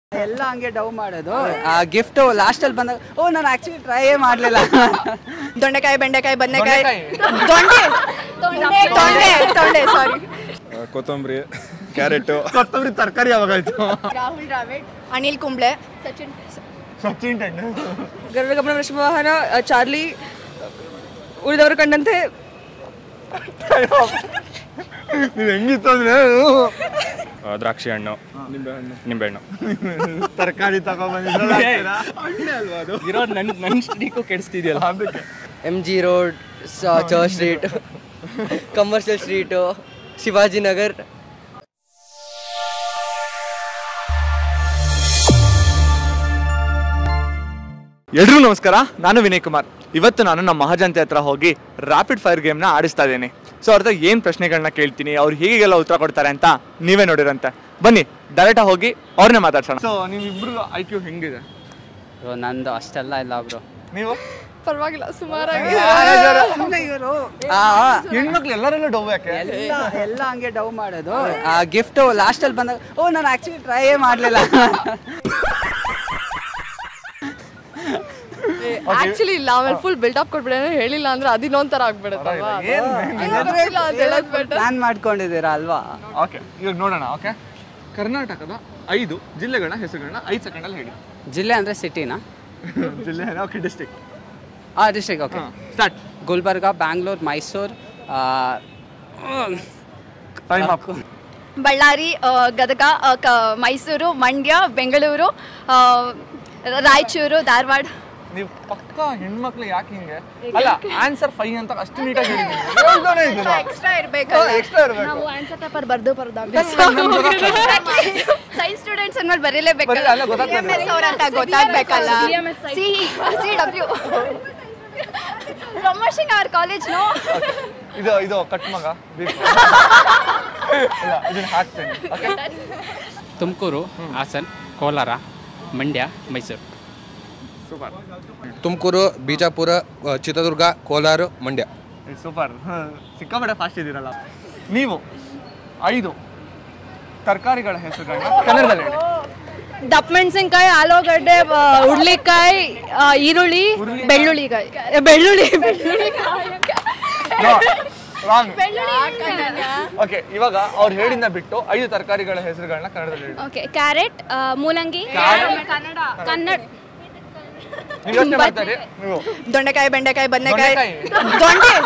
ಎಲ್ಲ ಹಂಗೆ ಡವ್ ಮಾಡೋದು ಆ ಗಿಫ್ಟ್ ಲಾಸ್ಟ್ ಅಲ್ಲಿ ಬಂದಾಗ ಓ ನಾನು ಆಕ್ಚುಲಿ ಟ್ರೈ ಮಾಡಲಿಲ್ಲ ದೊಂಡೆಕಾಯಿ ಬೆಂಡೆಕಾಯಿ ಬದನೆಕಾಯಿ ದೊಂಡೆ ತೊಂಡೆ ತೊಂಡೆ ಸಾರಿ ಕೊತ್ತಂಬರಿ ಕ್ಯಾರೆಟು ಕೊತ್ತಂಬರಿ ತರಕಾರಿ ಯಾವಾಗಾಯ್ತು ರಾಹುಲ್ ದ್ರಾವಿಡ್ ಅನಿಲ್ ಕುಂಬ್ಳೆ ಸಚಿನ್ ಸಚಿನ್ ಟೆಂಡೂಲ್ಕರ್ ಗರುಡಗಮನ ವೃಷಭವಾಹನ ಚಾರ್ಲಿ ಉಳಿದವರು ಕಂಡಂತೆ ನೀವು ಹೆಂಗಿತ್ತು ಅಂದ್ರೆ ದ್ರಾಕ್ಷಿ ಹಣ್ಣು ನಿಂಬೆಹಣ್ಣು ತರಕಾರಿ ತಗೊಂಡ್ಬಂದಿದ್ರಲ್ಲ ಇರೋ ನನ್ನ ನನ್ನ ಸ್ಟಡಿಗೂ ಕೆಡಿಸ್ತಿದ್ಯಲ್ಲ ಅದಕ್ಕೆ M G road church street commercial street Shivajinagar ಎಲ್ರಿಗೂ ನಮಸ್ಕಾರ ನಾನು ವಿನಯ್ ಕುಮಾರ್ ಇವತ್ತು ನಾನು ನಮ್ಮ ಮಹಾಜನತೆ ಹತ್ರ ಹೋಗಿ ರ್ಯಾಪಿಡ್ ಫೈರ್ ಗೇಮ್ನ ಆಡಿಸ್ತಾ ಇದ್ದೀನಿ ಸೊ ಅವ್ರದ್ದು ಏನು ಪ್ರಶ್ನೆಗಳನ್ನ ಕೇಳ್ತೀನಿ ಅವ್ರು ಹೇಗೆಲ್ಲ ಉತ್ತರ ಕೊಡ್ತಾರೆ ಅಂತ ನೀವೇ ನೋಡಿರಂತೆ ಬನ್ನಿ ಡೈರೆಕ್ಟಾಗಿ ಹೋಗಿ ಅವ್ರನ್ನೇ ಮಾತಾಡ್ಸೋಣ ಸೊ ನಿಮ್ಮಿಬ್ರು ಐ ಕ್ಯೂ ಹೆಂಗಿದೆ ಬ್ರೋ ನಂದು ಅಷ್ಟೆಲ್ಲ ಇಲ್ಲ ಬ್ರೋ ನೀವು ಪರವಾಗಿಲ್ಲ ಸುಮಾರಾಗಿ ಹೆಣ್ಮಕ್ಳು ಎಲ್ಲರಲ್ಲೂ ಡವ್ ಯಾಕೆ ಎಲ್ಲ ಎಲ್ಲ ಹಂಗೆ ಡವ್ ಮಾಡೋದು ಆ ಗಿಫ್ಟ್ ಲಾಸ್ಟ್ ಅಲ್ಲಿ ಬಂದಾಗ ಓ ನಾನು ಆಕ್ಚುಲಿ ಟ್ರೈ ಮಾಡಲಿಲ್ಲ ಆಕ್ಚುಲಿ ಇಲ್ಲ ಆಮೇಲೆ ಫುಲ್ ಬಿಲ್ಡಪ್ ಕೊಟ್ಬಿಡ ಹೇಳಿಲ್ಲ ಅಂದ್ರೆ ಅದು ಇನ್ನೊಂಥರ ಆಗ್ಬಿಡುತ್ತಲ್ವಾ ಪ್ಲಾನ್ ಮಾಡ್ಕೊಂಡಿದ್ದೀರಾ ಅಲ್ವಾ ಓಕೆ ಇವಾಗ ನೋಡೋಣ ಓಕೆ ಕರ್ನಾಟಕದ ಐದು ಜಿಲ್ಲೆಗಳ ಹೆಸರುಗಳನ್ನ ಐದು ಸೆಕೆಂಡಲ್ಲಿ ಹೇಳಿ ಜಿಲ್ಲೆ ಅಂದ್ರೆ ಸಿಟಿನಾ ಜಿಲ್ಲೆ ಓಕೆ ಡಿಸ್ಟಿಕ್ ಆ district okay start Gulbarga Bangalore Mysuru time up Bellary ಆ, ಗದಗ ಆ, ಕ- ಮೈಸೂರು ಮಂಡ್ಯ ಬೆಂಗಳೂರು ಆ, ರಾಯಚೂರು ಧಾರವಾಡ ನೀವು ಪಕ್ಕ ಹೆಣ್ಮಕ್ಳು ಯಾಕೆ ಹಿಂಗೆ ಅಲ್ಲ ಆನ್ಸರ್ ಫೈ ಅಂತ ಅಷ್ಟು ನೀಟಾಗಿ ಹೇಳಿದ್ದೀನಿ ಎಕ್ಸ್ಟ್ರಾ ಇರ್ಬೇಕಲ್ಲ ಎಕ್ಸ್ಟ್ರಾ ಇರಬೇಕು ನಾವು ಆನ್ಸರ್ ಪೇಪರ್ ಬರ್ದು ಬರ್ದು ಸೈನ್ಸ್ ಸ್ಟೂಡೆಂಟ್ಸ್ ಅಂದ್ಮೇಲೆ ಬರೀಲೇಬೇಕಲ್ಲ ಬರೀ ಅಲ್ಲ ಗೊತ್ತಾಗ್ತದೆ. CMS ಅವ್ರು ಅಂತ ಗೊತ್ತಾಗ್ಬೇಕಲ್ಲ ಸಿ ಸಿ ಡಬ್ಲ್ಯೂ ಪ್ರಮೋಷನ್ ಅವರ್ ಕಾಲೇಜ್ ನೋ ಇದು ಇದು ಕಟ್ ಮಗ beep. ಇಲ್ಲ ಇದನ್ನ ಹಾಕ್ತೇನೆ ಓಕೆ ತುಮಕೂರು ಹಾಸನ್ ಕೋಲಾರ ಮಂಡ್ಯ ಮೈಸೂರು ಸೂಪರ್ ತುಮಕೂರು ಬಿಜಾಪುರ ಅ, ಚಿತ್ರದುರ್ಗ ಕೋಲಾರ ಮಂಡ್ಯ ಸೂಪರ್ ಸಿಕ್ಕಾಪಟ್ಟೆ ಫಾಸ್ಟ್ ಇದ್ದೀರಲ್ಲ ನೀವು ಐದು ತರಕಾರಿಗಳ ಹೆಸರುಗಳನ್ನ ಕನ್ನಡದಲ್ಲಿ ಹೇಳಿ ದಪ್ಪ ಮೆಣಸಿನ್ಕಾಯಿ ಆಲೂಗಡ್ಡೆ ಆ, ಹುರ್ಳಿಕಾಯಿ ಆ, ಈರುಳ್ಳಿ ಬೆಳ್ಳುಳ್ಳಿಕಾಯಿ ಬೆಳ್ಳುಳ್ಳಿ ರಾಂಗ್ ಓಕೆ ಇವಾಗ ಅವ್ರು ಹೇಳಿಂದ ಬಿಟ್ಟು ಐದು ತರಕಾರಿಗಳ ಹೆಸರುಗಳನ್ನ ಕನ್ನಡದಲ್ಲಿ ಹೇಳಿ ಓಕೆ ಕ್ಯಾರೆಟ್ ಮೂಲಂಗಿ ಕನ್ನಡ ಕನ್ನಡ ನೀವು ಯೋಚನೆ ಮಾಡ್ತಾರೆ ನೀವು ದೊಂಡೆಕಾಯಿ ಬೆಂಡೆಕಾಯಿ ಬದನೆಕಾಯಿ ದೊಂಡೆಕಾಯಿ.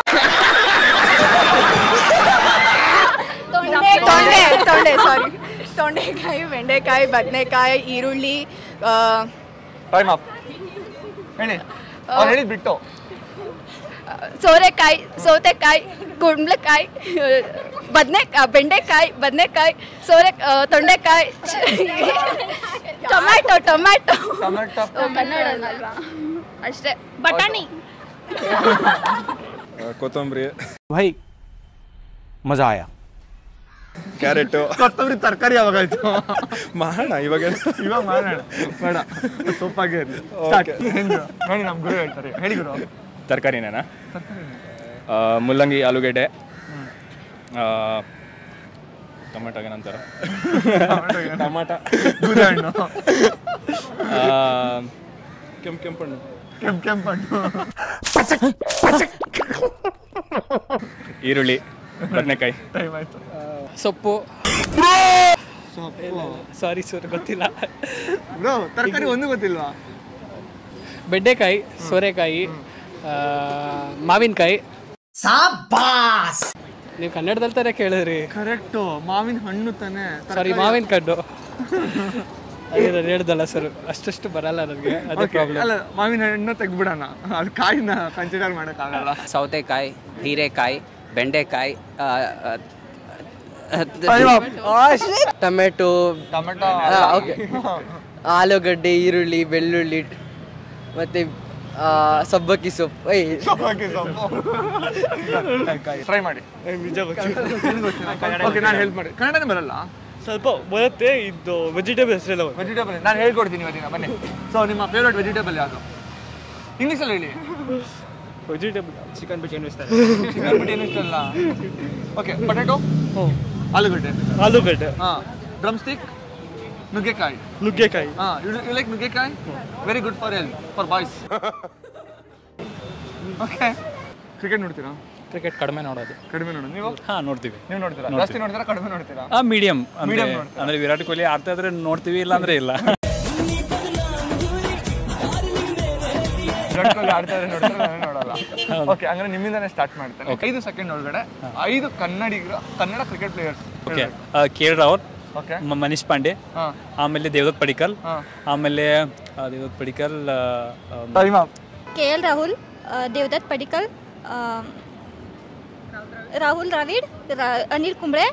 ದೊಂಡೆ ತೊಂಡೆ ತೊಂಡೆ ಸಾರಿ ತೊಂಡೆಕಾಯಿ ಬೆಂಡೆಕಾಯಿ ಬದನೆಕಾಯಿ ಈರುಳ್ಳಿ ಆ, ಟೈಮ್ ಅಪ್ ಹೇಳಿ ಅವ್ರು ಹೇಳಿದ್ ಬಿಟ್ಟು ಸೋರೆಕಾಯಿ ಸೌತೆಕಾಯಿ ಕುಂಬಳಕಾಯಿ ಬದನೆ ಬೆಂಡೆಕಾಯಿ ಬದನೆಕಾಯಿ ಸೋರೆ ಆ, ತೊಂಡೆಕಾಯಿ ಟೊಮ್ಯಾಟೊ ಟೊಮ್ಯಾಟೊ ಟೊಮೆಟೊ ಕನ್ನಡ ಅಲ್ವಾ ಅಷ್ಟೇ ಬಟಾಣಿ ಕೊತ್ತಂಬರಿ ಭಾಯ್ ಮಜಾ ಆಯಾ ಕ್ಯಾರೆಟು ಕೊತ್ತಂಬರಿ ತರಕಾರಿ ಯಾವಾಗಾಯ್ತು ಮಾಡೋಣ ಇವಾಗ ಇವಾಗ ಮಾಡೋಣ ಬೇಡ ಸೊಪ್ಪಾಗೆ ಇರಲಿ ಸ್ಟಾರ್ಟ್ ನೋಡಿ ನಮ್ಮ ಗುರು ಹೇಳ್ತಾರೆ ಹೇಳಿ ಗುರು ತರಕಾರಿನೇನಾ ಮುಲ್ಲಂಗಿ ಆಲೂಗೆಡ್ಡೆ ಟೊಮೆಟೊಗೆ ನಂತರ ಟಮಾಟ ಗುರು ಹಣ್ಣು ಕೆಂಪು ಕೆಂಪು ಹಣ್ಣು ಕೆಂಪು ಕೆಂಪು ಹಣ್ಣು ಈರುಳ್ಳಿ ಬದನೆಕಾಯಿ ಟೈಮ್ ಆಯ್ತು ಸೊಪ್ಪು ಸಾರಿ ಸರ್ ಗೊತ್ತಿಲ್ಲ ಬ್ರೋ ತರಕಾರಿ ಒಂದು ಗೊತ್ತಿಲ್ವಾ ಬೆಂಡೆಕಾಯಿ ಸೋರೆಕಾಯಿ ಆ, ಮಾವಿನಕಾಯಿ ನೀವು ಕನ್ನಡದಲ್ಲಿ ತರ ಕೇಳಿದ್ರಿ ಕರೆಕ್ಟು ಮಾವಿನ ಹಣ್ಣು ತಾನೆ ಸಾರಿ ಮಾವಿನ ಕಡ್ಡು ಅದೇ ನಾನು ಹೇಳ್ದಲ್ಲ ಸರ್ ಅಷ್ಟಷ್ಟು ಬರಲ್ಲ ನನಗೆ ಅದೇ ಪ್ರಾಬ್ಲಮ್ ಅಲ್ಲ ಮಾವಿನ ಹಣ್ಣು ತೆಗ್ಬಿಡೋಣ ಅದು ಕಾಯಿನ ಕನ್ಸಿಡರ್ ಮಾಡೋಕ್ಕಾಗಲ್ಲ ಸೌತೆಕಾಯಿ ಹೀರೆಕಾಯಿ ಬೆಂಡೆಕಾಯಿ ಆ, ಆ, ಟೊಮೆಟೊ ಟೊಮೆಟೊ ಓಕೆ ಆಲೂಗಡ್ಡೆ ಈರುಳ್ಳಿ ಬೆಳ್ಳುಳ್ಳಿ ಮತ್ತೆ ಆ, ಸಬ್ಬಕ್ಕಿ ಸೊಪ್ಪು ಏಯ್ ಟ್ರೈ ಮಾಡಿ ಓಕೆ ನಾನು ಹೆಲ್ಪ್ ಮಾಡಿ ಕನ್ನಡನೇ ಬರಲ್ಲ ಸ್ವಲ್ಪ ಬರುತ್ತೆ ಇದು ವೆಜಿಟೇಬಲ್ ಹೆಸರೆಲ್ಲ ವೆಜಿಟೇಬಲ್ ನಾನು ಹೇಳ್ಕೊಡ್ತೀನಿ ಇವತ್ತಿನ ಬನ್ನಿ ಸೊ ನಿಮ್ಮ ಫೇವ್ರೆಟ್ ವೆಜಿಟೇಬಲ್ ಯಾವುದು ಇಂಗ್ಲೀಷಲ್ಲಿ ಹೇಳಿ ವೆಜಿಟೇಬಲ್ ಚಿಕನ್ ಬಿರಿಯಾನಿ ಇಷ್ಟ ಚಿಕನ್ ಬಿರಿಯಾನಿ ಇಷ್ಟಲ್ಲ ಓಕೆ ಪೊಟ್ಯಾಟೊ ಆಲೂಗಡ್ಡೆ ಆಲೂಗಡ್ಡೆ ಹಾಂ ಡ್ರಮ್ ಸ್ಟಿಕ್ ನುಗ್ಗೆಕಾಯಿ ನುಗ್ಗೆಕಾಯಿ ಹಾ ಯು ಲೈಕ್ ನುಗ್ಗೆಕಾಯಿ very good for health for boys okay cricket ನೋಡ್ತೀರಾ ಕ್ರಿಕೆಟ್ ಕಡಿಮೆ ನೋಡೋದು ಕಡಿಮೆ ನೋಡೋದು ನೀವು ಹಾಂ ನೋಡ್ತೀವಿ ನೀವು ನೋಡ್ತೀರಾ ಜಾಸ್ತಿ ನೋಡ್ತೀರಾ ಕಡಿಮೆ ನೋಡ್ತೀರಾ ಆ ಮೀಡಿಯಂ ಅಂದ್ರೆ Medium ನೋಡ್ತೀರಾ? ಅಂದ್ರೆ ವಿರಾಟ್ ಕೊಹ್ಲಿ ಆಡ್ತಾ ಇದ್ರೆ ನೋಡ್ತೀವಿ ಇಲ್ಲ ಅಂದ್ರೆ ಇಲ್ಲ ವಿರಾಟ್ ಕೊಹ್ಲಿ ಆಡ್ತಾ ಇದ್ರೆ ನೋಡ್ತೀರಾ ನಾನು ನೋಡಲ್ಲ ಓಕೆ ಹಂಗಾರೆ ನಿಮ್ಮಿಂದಾನೇ ಸ್ಟಾರ್ಟ್ ಮಾಡ್ತೇನೆ ಐದು ಸೆಕೆಂಡ್ ಒಳಗಡೆ ಐದು ಕನ್ನಡಿಗರ Kannada cricket players okay K L Rahul okay ಮ- ಮನೀಶ್ ಪಾಂಡೆ ಹಾ ಆಮೇಲೆ ದೇವದತ್ ಪಡಿಕಲ್ ಹಾ ಆಮೇಲೆ ಆ, ದೇವದತ್ ಪಡಿಕಲ್ ಆ, ಆ, time up K L Rahul Devdutt Padikkal Rahul Dravid Anil Kumble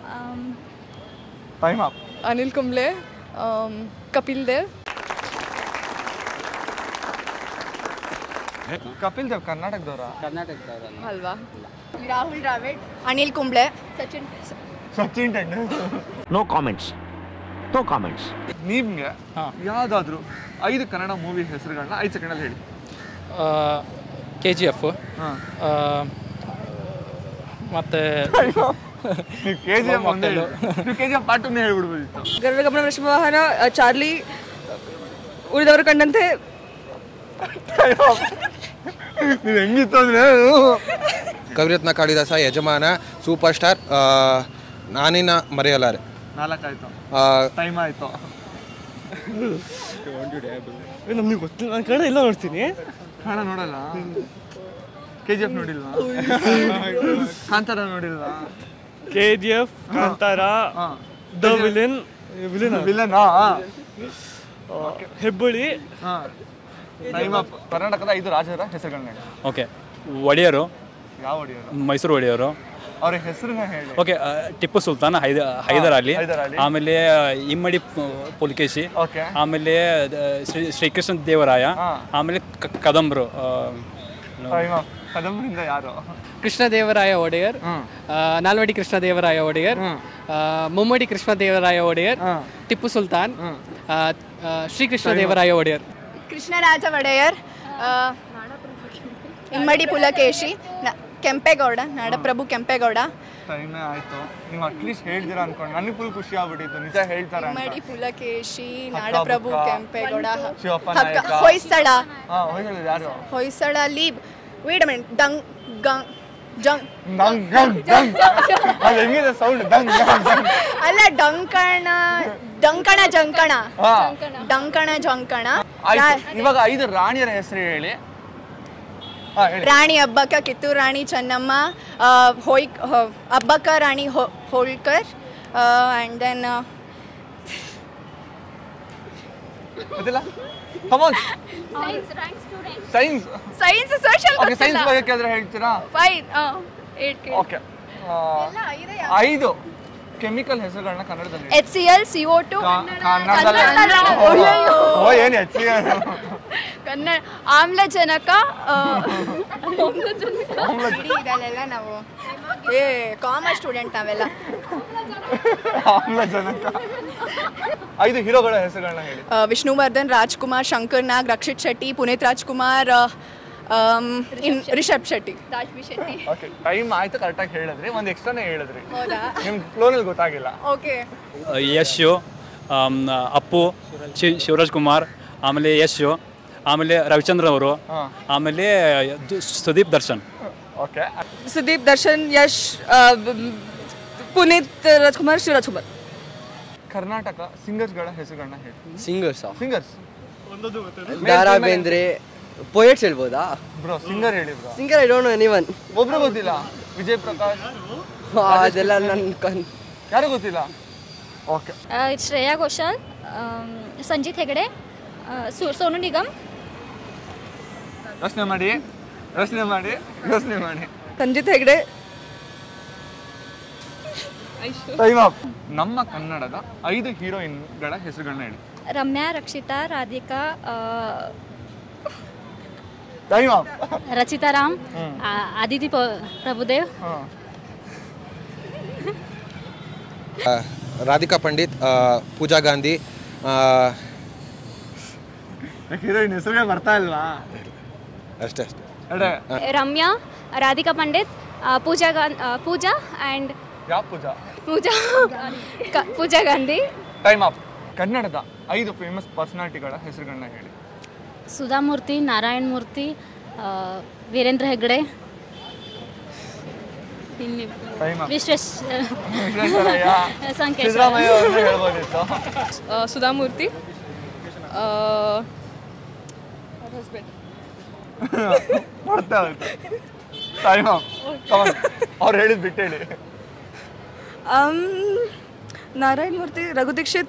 time up Anil Kumble ಆಮ್, ಕಪಿಲ್ ದೇವ್ ಕಪಿಲ್ ದೇವ್ ಕರ್ನಾಟಕದವರ ಕರ್ನಾಟಕದವರಲ್ಲ ಅಲ್ವಾ Rahul Dravid Anil Kumble Sachin Sachin Tendulkar no comments no comments ನಿಮ್ಗೆ ಯಾವ್ದಾದ್ರು ಐದು ಕನ್ನಡ ಮೂವಿ ಹೆಸರುಗಳನ್ನ ಐದು ಸೆಕೆಂಡಲ್ಲಿ ಹೇಳಿ ಕೆ ಜಿ ಎಫ್ ಹಾ ಮತ್ತೆ ನೀವು ಕೆ ಜಿ ಎಫ್ ಒಂದೇ ನೀವು ಕೆ ಜಿ ಎಫ್ ಪಾರ್ಟ್ ಒಂದೇ ಹೇಳ್ಬಿಡ್ಬೋದಿತ್ತು ಗರ್ವಗಮನ ವೃಷಭವಾಹನ ಚಾರ್ಲಿ ಉಳಿದವರು ಕಂಡಂತೆ ನೀವು ಹೆಂಗಿತ್ತು ಅಂದ್ರೆ ಕವಿರತ್ನ ಕಾಳಿದಾಸ ಯಜಮಾನ ಸೂಪರ್ ಸ್ಟಾರ್ ಆ, ನಾನಿನ ಮರೆಯಲಾರೆ ನಾಲ್ಕಾಯ್ತು ಆ, ಟೈಮ್ ಆಯ್ತು ನಮ್ಗೆ ಗೊತ್ತಿಲ್ಲ ನಾನು ಕನ್ನಡ ಎಲ್ಲ ನೋಡ್ತೀನಿ ಕನ್ನಡ ನೋಡಲ್ಲ ಕೆ ಜಿ ಎಫ್ ನೋಡಿಲ್ವಾ ಕಾಂತಾರ ನೋಡಿಲ್ವಾ ಕೆ ಜಿ ಎಫ್ ಕಾಂತಾರ ಹಾ ದ ವಿಲನ್ ವಿಲನ್ ವಿಲನಾ ಹೆಬ್ಬುಳಿ ಹಾ ಟೈಮ್ ಅಪ್ ಕರ್ನಾಟಕದ ಐದು ರಾಜರ ಹೆಸರುಗಳನ್ನ ಹೇಳಿ ಓಕೆ ಒಡೆಯರು ಯಾವ ಹೊಡಿಯೋರು ಮೈಸೂರು ಒಡೆಯರು ಅವ್ರ ಹೆಸರನ್ನ ಹೇಳಿ ಓಕೆ ಆ, ಟಿಪ್ಪು ಸುಲ್ತಾನ್ ಹೈದ ಹೈದರ್ ಅಲಿ ಹೈದರ್ ಅಲಿ. ಆಮೇಲೆ ಇಮ್ಮಡಿ ಪು- ಪುಲಿಕೇಶಿ ಓಕೆ ಆಮೇಲೆ ಆ, ಶ್ರೀ ಶ್ರೀಕೃಷ್ಣ ದೇವರಾಯ ಹಾ. ಆಮೇಲೆ ಕ- ಕದಂಬರು ಆ, ಟೈಮ್ ಅಪ್ ಕದಂಬರಿಂದ ಯಾರು ಕೃಷ್ಣದೇವರಾಯ ಒಡೆಯರ್ ಹ್ಮ್ ಆ, ನಾಲ್ವಡಿ ಕೃಷ್ಣದೇವರಾಯ ಒಡೆಯರ್ ಹ್ಮ್. ಆ, ಮುಮ್ಮಡಿ ಕೃಷ್ಣದೇವರಾಯ ಒಡೆಯರ್ ಹ್ಮ್. ಟಿಪ್ಪು ಸುಲ್ತಾನ್ ಹ್ಮ್. ಆ, ಆ, ಶ್ರೀಕೃಷ್ಣದೇವರಾಯ ಒಡೆಯರ್ ಕೃಷ್ಣರಾಜ ಒಡೆಯರ್ ಆ, ಇಮ್ಮಡಿ ಪುಲಕೇಶಿ ನ- ಕೆಂಪೇಗೌಡ ನಾಡಪ್ರಭು ಕೆಂಪೇಗೌಡ ಟೈಮೇ ಆಯ್ತು ನೀವು ಅಟ್ಲೀಸ್ಟ್ ಹೇಳ್ತೀರಾ ಅನ್ಕೊಂಡು ನನಗೆ ಫುಲ್ ಖುಷಿ ಆಗ್ಬಿಟ್ಟಿತ್ತು ನಿಜ ಹೇಳ್ತಾರೆ ಅಂತ ಇಮ್ಮಡಿ ಪುಲಕೇಶಿ ಹಕ್ಕ ನಾಡಪ್ರಭು ಬುಕ್ಕ, ಕೆಂಪೇಗೌಡ ಶಿವಪ್ಪ ಹಕ್ಕ ನಾಯಕ. ಹೊಯ್ಸಳ ಹಾ ಹೋಗಿ ಯಾರು ಹೊಯ್ಸಳಲ್ಲಿ ವೇಟ್ ಮಿನಿಟ್ ದಂಗ್ ಗಂಗ್ ಜಂಗ್ ದಂಗ್ ಗಂಗ್ ದಂಗ್ ಅದು ಹೆಂಗಿದೆ ಸೌಂಡ್ ದಂಗ್ ಗಂಗ್ ದಂಗ್ ಅಲ್ಲ ಡಂಕಣ ಡಂಕಣ ಜಂಕಣ ಹಾ ಡಂಕಣ ಜಂಕಣ ಆಯ್ತು ಇವಾಗ ಐದು ರಾಣಿಯರ ಹೆಸರು ಹೇಳಿ ಹಾ ಹೇಳಿ ರಾಣಿ ಹಬ್ಬಕ್ಕ ಕಿತ್ತೂರು ರಾಣಿ ಚೆನ್ನಮ್ಮ ಆ, ಹೊಯ್ ಹೊ- ಹಬ್ಬಕ್ಕ ರಾಣಿ ಹೊ- ಹೋಳ್ಕರ್ ಆ್ಯಂಡ್ ದೆನ್ ಗೊತ್ತಿಲ್ಲ come on science science social okay science ಬಗ್ಗೆ ಕೇಳಿದ್ರೆ ಹೇಳ್ತೀರಾ ಫೈನ್ ಏಟ್ ಓಕೆ ಐದು ಕೆಮಿಕಲ್ ಹೆಸರುಗಳನ್ನ ಕನ್ನಡದಲ್ಲಿ H C L C O two ಕಾ- ಕನ್ನಡದಲ್ಲಿ ಓ ಏನು ಹೆಚ್ಚಿ ಕನ್ನಡ ಆಮ್ಲಜನಕ ಆ, ಬಿಡಿ, ಇದಲ್ಲೆಲ್ಲ ನಾವು ಏ ಕಾಮರ್ಸ್ ಸ್ಟೂಡೆಂಟ್ ನಾವೆಲ್ಲ ಆಮ್ಲಜನಕ ಐದು ಹೀರೋಗಳ ಹೆಸರುಗಳನ್ನ ಹೇಳಿ ಆ, ವಿಷ್ಣುವರ್ಧನ್ ರಾಜ್ಕುಮಾರ್ ಶಂಕರ್ ನಾಗ್ ರಕ್ಷಿತ್ ಶೆಟ್ಟಿ ಪುನೀತ್ ರಾಜ್ಕುಮಾರ್ ಆ, um, in Rishab Shetty Raj B Shetty okay time ಆಯ್ತು ಕರೆಕ್ಟಾಗಿ ಹೇಳಿದ್ರಿ ಒಂದು ಎಕ್ಸ್ಟ್ರಾನೇ ಹೇಳಿದ್ರಿ ಹೌದಾ ನಿಮ್ ಫ್ಲೋನಲ್ಲಿ ಗೊತ್ತಾಗಿಲ್ಲ ಓಕೆ ಯಶು ಆಮ್, ಅಪ್ಪು ಶಿ- ಶಿವರಾಜ್ ಕುಮಾರ್ ಆಮೇಲೆ ಯಶು ಆಮೇಲೆ ರವಿಚಂದ್ರ ಅವರು ಹಾ. ಆಮೇಲೆ ದು- ಸುದೀಪ್ ದರ್ಶನ್ ಓಕೆ ಸುದೀಪ್ ದರ್ಶನ್ ಯಶ್ ಆ, ಬ- ಪುನೀತ್ ರಾಜ್ಕುಮಾರ್ ಶಿವರಾಜ್ ಕುಮಾರ್ ಕರ್ನಾಟಕ ಸಿಂಗರ್ಸ್ಗಳ ಹೆಸರುಗಳನ್ನ ಹೇಳಿ singers singers Dara Bendre poets ಹೇಳ್ಬೋದಾ ಬ್ರೋ ಸಿಂಗರ್ ಹೇಳಿ bro singer I don't know anyone ಒಬ್ರು ಗೊತ್ತಿಲ್ಲ ವಿಜಯ್ ಪ್ರಕಾಶ್ ಅದೆಲ್ಲ ನನ್ನ ಕನ್ ಯಾರು ಗೊತ್ತಿಲ್ಲ ಓಕೆ ಶ್ರೇಯಾ ಘೋಷಾಲ್ ಸಂಜಿತ್ ಹೆಗಡೆ ಸೋನು ನಿಗಮ್ ಯೋಚನೆ ಮಾಡಿ ಯೋಚನೆ ಮಾಡಿ ಯೋಚನೆ ಮಾಡಿ ಸಂಜಿತ್ ಹೆಗ್ಡೆ ಟೈಮ್ ಅಪ್ ನಮ್ಮ ಕನ್ನಡದ ಐದು ಹೀರೋಯಿನ್ಗಳ ಹೆಸರುಗಳನ್ನ ಹೇಳಿ ರಮ್ಯಾ ರಕ್ಷಿತಾ ರಾಧಿಕಾ ಟೈಮ್ ಅಪ್ ರಚಿತಾ ರಾಮ್ ಅದಿತಿ ಪ್ರಭುದೇವ್ ಆ, ರಾಧಿಕಾ ಪಂಡಿತ್ ಆ, ಪೂಜಾ ಗಾಂಧಿ ಆ, ಹೀರೋಯಿನ್ ಹೆಸರುಗಳೇ ಬರ್ತಾ ಇಲ್ವಾ ಅಷ್ಟೇ ಅಷ್ಟೇ ಅಡೆ ರಮ್ಯಾ ರಾಧಿಕಾ ಪಂಡಿತ್ ಪೂಜಾ ಗಾನ್ ಪೂಜಾ ಆ್ಯಂಡ್ ಯಾವ ಪೂಜಾ ಪೂಜಾ ಕ- ಪೂಜಾ ಗಾಂಧಿ ಟೈಮ್ ಅಪ್ ಕನ್ನಡದ ಐದು ಫೇಮಸ್ ಪರ್ಸನಾಲಿಟಿಗಳ ಹೆಸರುಗಳನ್ನ ಹೇಳಿ ಸುಧಾಮೂರ್ತಿ ನಾರಾಯಣ ಮೂರ್ತಿ ಆ, ವೀರೇಂದ್ರ ಹೆಗ್ಡೆ ಇನ್ನು Time up. ವಿಶ್ವೇಶ್ ವಿಶ್ವೇಶ್ವರಯ್ಯ, ಸಂಕೇಶ್ವರ ಸಿದ್ದರಾಮಯ್ಯ ಅವ್ರನ್ನ ಹೇಳ್ಬೋದಿತ್ತು ಸುಧಾಮೂರ್ತಿ ಮಾಡ್ತಾ ಹೋಯ್ತು ಟೈಮ್ ಅವ್ರು ಹೇಳಿದ್ ಬಿಟ್ಟು ಹೇಳಿ ನಾರಾಯಣ ಮೂರ್ತಿ ರಘು ದೀಕ್ಷಿತ್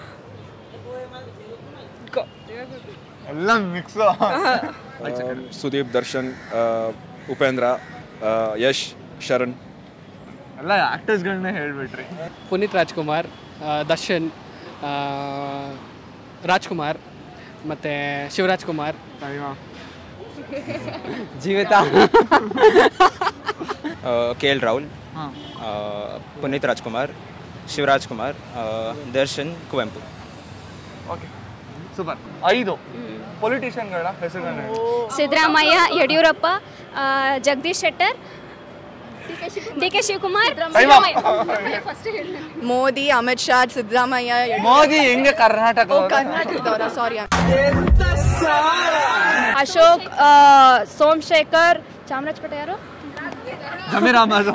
ಎಲ್ಲ ಮಿಕ್ಸ್ ಸುದೀಪ್ ದರ್ಶನ್ ಆ, ಉಪೇಂದ್ರ ಆ, ಯಶ್ ಶರಣ್ ಎಲ್ಲ ಆಕ್ಟರ್ಸ್ಗಳನ್ನ ಹೇಳ್ಬಿಟ್ರಿ ಪುನೀತ್ ರಾಜ್ಕುಮಾರ್ ಆ, ದರ್ಶನ್ ಆ, ರಾಜ್ಕುಮಾರ್ ಮತ್ತು ಶಿವರಾಜ್ ಕುಮಾರ್ ಜೀವಿತ ಕೆ ಎಲ್ ರಾಹುಲ್ ಆ, ಪುನೀತ್ ರಾಜ್ಕುಮಾರ್ ಶಿವರಾಜ್ ಕುಮಾರ್ ಆ, ದರ್ಶನ್ ಕುವೆಂಪು ಓಕೆ ಸೂಪರ್ ಐದು ಪೊಲಿಟಿಷಿಯನ್ಗಳ ಹೆಸರುಗಳನ್ನ ಹೇಳಿ ಸಿದ್ದರಾಮಯ್ಯ ಯಡಿಯೂರಪ್ಪ ಆ, ಜಗದೀಶ್ ಶೆಟ್ಟರ್ ಡಿ ಕೆ ಶಿವಕುಮಾರ್ Time up. ಮೋದಿ ಅಮಿತ್ ಶಾ ಸಿದ್ದರಾಮಯ್ಯ ಮೋದಿ ಹೆಂಗೆ ಕರ್ನಾಟಕ ಓ ಕರ್ನಾಟಕದವರ ಸಾರಿ ಅಶೋಕ್ ಆ, ಸೋಮಶೇಖರ್ ಚಾಮರಾಜಪೇಟೆ ಯಾರು ಜಮೀರ್ ಅಹಮದ್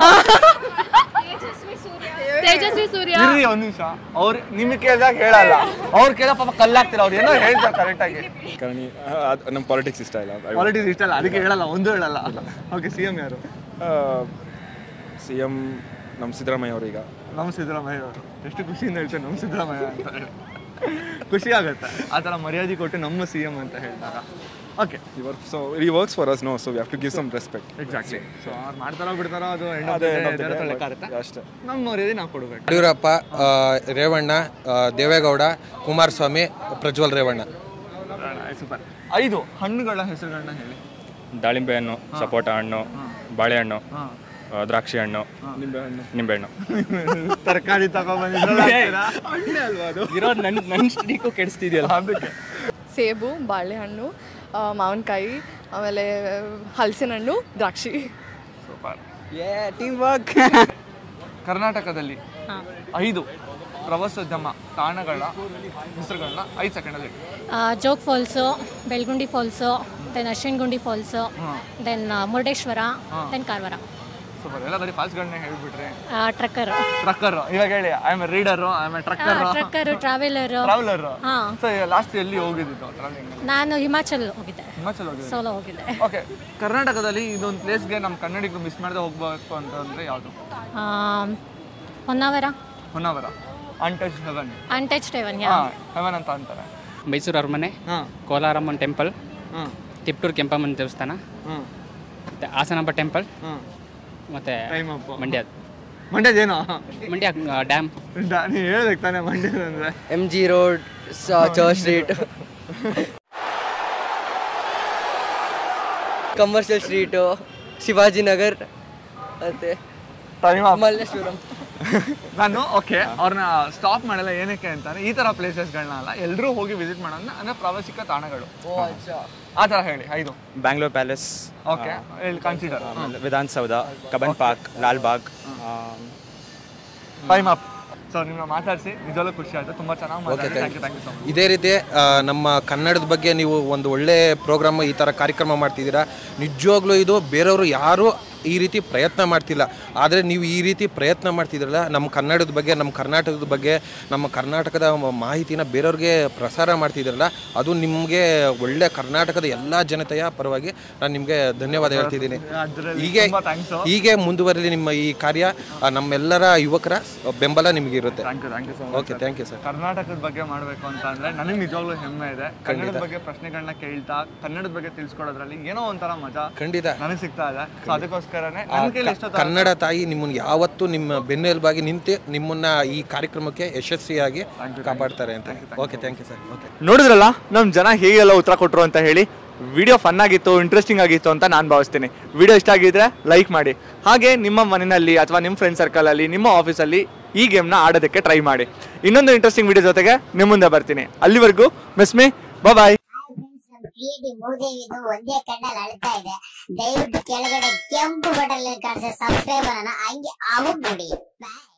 ತೇಜಸ್ವಿ ಸೂರ್ಯ ಇರ್ರಿ ಒಂದ್ ನಿಮಿಷ ಅವ್ರು ನಿಮಗೆ ಕೇಳಿದಾಗ ಹೇಳಲ್ಲ ಅವ್ರು ಕೇಳ ಪಾಪ ಕಲ್ಲಾಗ್ತೀರ ಅವ್ರು ಏನೋ ಹೇಳ್ತಾರೆ ಕರೆಕ್ಟ್ ಆಗಿ ಕಾರಣ ನಮ್ಮ ಪಾಲಿಟಿಕ್ಸ್ ಇಷ್ಟ ಇಲ್ಲ ಪಾಲಿಟಿಕ್ಸ್ ಇಷ್ಟ ಅಲ್ಲ ಅದಕ್ಕೆ ಹೇಳಲ್ಲ ಒಂದು ಹೇಳಲ್ಲ ಓಕೆ ಸಿ ಎಂ ಯಾರು ಸಿ ಎಂ ನಮ್ಮ ಸಿದ್ದರಾಮಯ್ಯ ಅವರು ಈಗ ನಮ್ಮ ಸಿದ್ದರಾಮಯ್ಯ ಅವರು ಎಷ್ಟು ಖುಷಿಯಿಂದ ಹೇಳ್ತಾರೆ ನಮ್ಮ ಸಿದ್ದರಾಮಯ್ಯ ಅಂತ ಹೇಳಿ ಖುಷಿ ಆಗುತ್ತೆ ಆ ಥರ ಮರ್ಯಾದೆ ಕೊಟ್ಟು ನಮ್ಮ ಸಿ ಎಂ ಅಂತ ಹೇಳಿದಾಗ ಓಕೆ ಈ ವರ್ಕ್ ಸೊ ಈ works for us no so we have to give some respect exactly so ಅವ್ರು ಮಾಡ್ತಾರೋ ಬಿಡ್ತಾರೋ ಅದು end of ಅದೇ the day end of the ದೇವ್ರ day, ಹತ್ರ ಲೆಕ್ಕ but ಇರುತ್ತೆ. ಅಷ್ಟೇ. ನಮ್ಮ ಮರ್ಯಾದೆ ನಾವು ಕೊಡಬೇಕು ಯಡಿಯೂರಪ್ಪ ಆ, ರೇವಣ್ಣ ಆ, ದೇವೇಗೌಡ ಕುಮಾರಸ್ವಾಮಿ ಪ್ರಜ್ವಲ್ ರೇವಣ್ಣ ಸೂಪರ್ ಐದು ಹಣ್ಣುಗಳ ಹೆಸರುಗಳನ್ನ ಹೇಳಿ ದಾಳಿಂಬೆ ಹಣ್ಣು ಸಪೋಟ ಹಣ್ಣು ಬಾಳೆಹಣ್ಣು ಹಾ. ಆ, ದ್ರಾಕ್ಷಿ ಹಣ್ಣು ನಿಂಬೆಹಣ್ಣು ನಿಂಬೆಹಣ್ಣು ತರಕಾರಿ ತಗೊಬಂದಿದ್ರಲ್ಲ ಅಲ್ವಾ ಅದು ಇರೋ ನನ್ನ ನನ್ನ ಸ್ಟೀಕು ಕೆಡಿಸ್ತಿದೆಯಲ್ಲ ಅದಕ್ಕೆ ಸೇಬು ಬಾಳೆಹಣ್ಣು ಆ, ಮಾವಿನಕಾಯಿ ಆಮೇಲೆ ಹಲಸಿನ ಹಣ್ಣು ದ್ರಾಕ್ಷಿ ಸೂಪರ್ ಟೀಮ್ ವರ್ಕ್ ಕರ್ನಾಟಕದಲ್ಲಿ ಐದು ಪ್ರವಾಸೋದ್ಯಮ ತಾಣಗಳ ಹೆಸರುಗಳನ್ನ ಐದು ಸೆಕೆಂಡಲ್ಲಿ ಹೇಳಿ. Jog falls Belgundi falls then Ashwingundi falls then Murudeshwara then Karwar super ಎಲ್ಲ ಬರೀ ಫಾಲ್ಸ್ಗಳನ್ನ ಹೇಳ್ಬಿಟ್ರಿ ಟ್ರಕ್ಕರ್ ಟ್ರಕ್ಕರ್ ಇವಾಗ ಹೇಳಿ I am reader I am trekker trekker traveller traveller ಹಾ. ಸೊ ಲಾಸ್ಟ್ ಎಲ್ಲಿ ಹೋಗಿದ್ದು ಟ್ರಾವೆಲಿಂಗ್ ನಾನು ಹಿಮಾಚಲ್ ಹೋಗಿದ್ದೆ ಹಿಮಾಚಲ್ ಹೋಗಿದ್ದು ಸೋಲೋ ಹೋಗಿದ್ದೆ ಓಕೆ ಕರ್ನಾಟಕದಲ್ಲಿ ಇದೊಂದು ಪ್ಲೇಸ್ಗೆ ನಮ್ಮ ಕನ್ನಡಿಗರು ಮಿಸ್ ಮಾಡದೆ ಹೋಗ್ಬೇಕು ಅಂತಂದ್ರೆ ಯಾವುದು um, Honnavara Honnavara untouched heaven untouched heaven ಹಾ ಹೆವನ್ ಅಂತ ಅಂತಾರೆ ಮೈಸೂರು ಅರಮನೆ ಹಾಂ ಕೋಲಾರಮ್ಮನ ಟೆಂಪಲ್ ಹಾಂ ತಿಪ್ಟೂರು ಕೆಂಪಮ್ಮನ ದೇವಸ್ಥಾನ ಹಾಂ ಮತ್ತು ಹಾಸನಾಂಬ ಟೆಂಪಲ್ ಹಾಂ ಮತ್ತು ಟೈಮ್ ಅಪ್ ಮಂಡ್ಯ ಮಂಡ್ಯದೇನೋ ಮಂಡ್ಯ ಡ್ಯಾಮ್ ನೀವು ಹೇಳ್ಬೇಕು ತಾನೇ ಮಂಡ್ಯದ ಅಂದ್ರೆ M G road church street commercial street Shivajinagar ಮತ್ತೆ ಟೈಮ್ ಮಲ್ಲೇಶ್ವರಂ ನಾನು ಓಕೆ ಅವ್ರನ್ನ ಸ್ಟಾಪ್ ಮಾಡಲ್ಲ ಏನಕ್ಕೆ ಅಂತಾನೆ ಈ ತರ ಪ್ಲೇಸಸ್ಗಳನ್ನ ಅಲ್ಲ ಎಲ್ಲರೂ ಹೋಗಿ ವಿಸಿಟ್ ಮಾಡೋಣ ಅಂದ್ರೆ ಪ್ರವಾಸಿಕ ತಾಣಗಳು ಆ ತರ ಹೇಳಿ ಐದು ಬ್ಯಾಂಗ್ಳೂರ್ ಪ್ಯಾಲೇಸ್ ಓಕೆ ಇಲ್ಲಿ ಕನ್ಸಿಡರ್ ಆಮೇಲೆ ವಿಧಾನಸೌಧ ಕಬನ್ ಪಾರ್ಕ್ ಲಾಲ್ಬಾಗ್ ಆ, ಟೈಮ್ ಅಪ್ ಸೊ ನಿಮ್ಮನ್ನ ಮಾತಾಡಿಸಿ ನಿಜವಾಗ್ಲೂ ಖುಷಿ ಆಯ್ತು ತುಂಬಾ ಚೆನ್ನಾಗಿ ಓಕೆ ಮಾತಾಡಿ thank you thank you so much ಇದೇ ರೀತಿ ಆ, ನಮ್ಮ ಕನ್ನಡದ ಬಗ್ಗೆ ನೀವು ಒಂದು ಒಳ್ಳೆ ಪ್ರೋಗ್ರಾಮ್ ಈ ಥರ ಕಾರ್ಯಕ್ರಮ ಮಾಡ್ತಿದ್ದೀರಾ ನಿಜವಾಗ್ಲೂ ಇದು ಬೇರೆಯವರು ಯಾರು ಈ ರೀತಿ ಪ್ರಯತ್ನ ಮಾಡ್ತಿಲ್ಲ ಆದರೆ ನೀವು ಈ ರೀತಿ ಪ್ರಯತ್ನ ಮಾಡ್ತಿದ್ರಲ್ಲ ನಮ್ಮ ಕನ್ನಡದ ಬಗ್ಗೆ ನಮ್ಮ ಕರ್ನಾಟಕದ ಬಗ್ಗೆ ನಮ್ಮ ಕರ್ನಾಟಕದ ಮ- ಮಾಹಿತಿನ ಬೇರೆಯವ್ರಿಗೆ ಪ್ರಸಾರ ಮಾಡ್ತಿದ್ರಲ್ಲ ಅದು ನಿಮಗೆ ಒಳ್ಳೆ ಕರ್ನಾಟಕದ ಎಲ್ಲ ಜನತೆಯ ಪರವಾಗಿ ನಾನು ನಿಮಗೆ ಧನ್ಯವಾದ ಹೇಳ್ತಿದ್ದೀನಿ ಅದ್ರಲ್ಲಿ ಹೀಗೆ ತುಂಬಾ thanks. ಹೀಗೆ ಮುಂದುವರಲಿ ನಿಮ್ಮ ಈ ಕಾರ್ಯ ಆ, ನಮ್ಮೆಲ್ಲರ ಯುವಕರ ಬೆಂಬಲ ನಿಮಗೆ ಇರುತ್ತೆ thank you thank you so much okay thank you sir ಕರ್ನಾಟಕದ ಬಗ್ಗೆ ಮಾಡಬೇಕು ಅಂತ ಅಂದ್ರೆ ನನಗೆ ನಿಜವಾಗ್ಲೂ ಹೆಮ್ಮೆ ಇದೆ ಕನ್ನಡದ ಬಗ್ಗೆ ಪ್ರಶ್ನೆಗಳನ್ನ ಕೇಳ್ತಾ ಕನ್ನಡದ ಬಗ್ಗೆ ತಿಳ್ಸ್ಕೊಡೋದ್ರಲ್ಲಿ ಏನೋ ಒಂಥರ ಮಜಾ ಖಂಡಿತ ನನಗೆ ಸಿಗ್ತಾ ಇದೆ ಸೊ ಅದಕ್ಕೋಸ್ಕರನೇ ಆ ನನ್ನ ಕೈಲಿ ಕ- ಎಷ್ಟೋ ಕನ್ನಡ ತಾಯಿ ನಿಮ್ಮನ್ನ ಯಾವತ್ತೂ ನಿಮ್ಮ ಬೆನ್ನೆಲುಬಾಗಿ ನಿಂತು ನಿಮ್ಮನ್ನ ಈ ಕಾರ್ಯಕ್ರಮಕ್ಕೆ ಯಶಸ್ವಿಯಾಗಿ ಕಾಪಾಡ್ತಾರೆ ಅಂತ okay thank you sir okay ನೋಡಿದ್ರಲ್ಲ ನಮ್ಮ ಜನ ಹೇಗೆಲ್ಲ ಉತ್ತರ ಕೊಟ್ಟರು ಅಂತ ಹೇಳಿ ವಿಡಿಯೋ ಫನ್ ಆಗಿತ್ತು ಇಂಟ್ರೆಸ್ಟಿಂಗ್ ಆಗಿತ್ತು ಅಂತ ನಾನು ಭಾವಿಸ್ತೀನಿ ವಿಡಿಯೋ ಇಷ್ಟ ಆಗಿದ್ರೆ ಲೈಕ್ ಮಾಡಿ ಹಾಗೆ ನಿಮ್ಮ ಮನೆಯಲ್ಲಿ ಅಥವಾ ನಿಮ್ಮ ಫ್ರೆಂಡ್ ಸರ್ಕಲಲ್ಲಿ ನಿಮ್ಮ ಆಫೀಸಲ್ಲಿ ಈ ಗೇಮ್ನ ಆಡೋದಕ್ಕೆ ಟ್ರೈ ಮಾಡಿ ಇನ್ನೊಂದು ಇಂಟ್ರೆಸ್ಟಿಂಗ್ ವಿಡಿಯೋ ಜೊತೆಗೆ ನಿಮ್ಮ ಮುಂದೆ ಬರ್ತೀನಿ ಅಲ್ಲಿವರೆಗೂ ಮಿಸ್ ಮೀ ಬಾಯ್ ಕ್ರಿಯೇಟಿವ್ ಮೂದೇವಿದು ಒಂದೇ ಕಣ್ಣಲ್ಲಿ ಅಳ್ತಾ ಇದೆ ದಯವಿಟ್ಟು ಕೆಳಗಡೆ ಕೆಂಪು ಬಟನ್ ಕಾಣಿಸೋ ಸಬ್ಸ್ಕ್ರೈಬರ್ ಅನ್ನ ಹಂಗೆ ಆಗೋಗ್ಬಿಡಿ ಬಾಯ್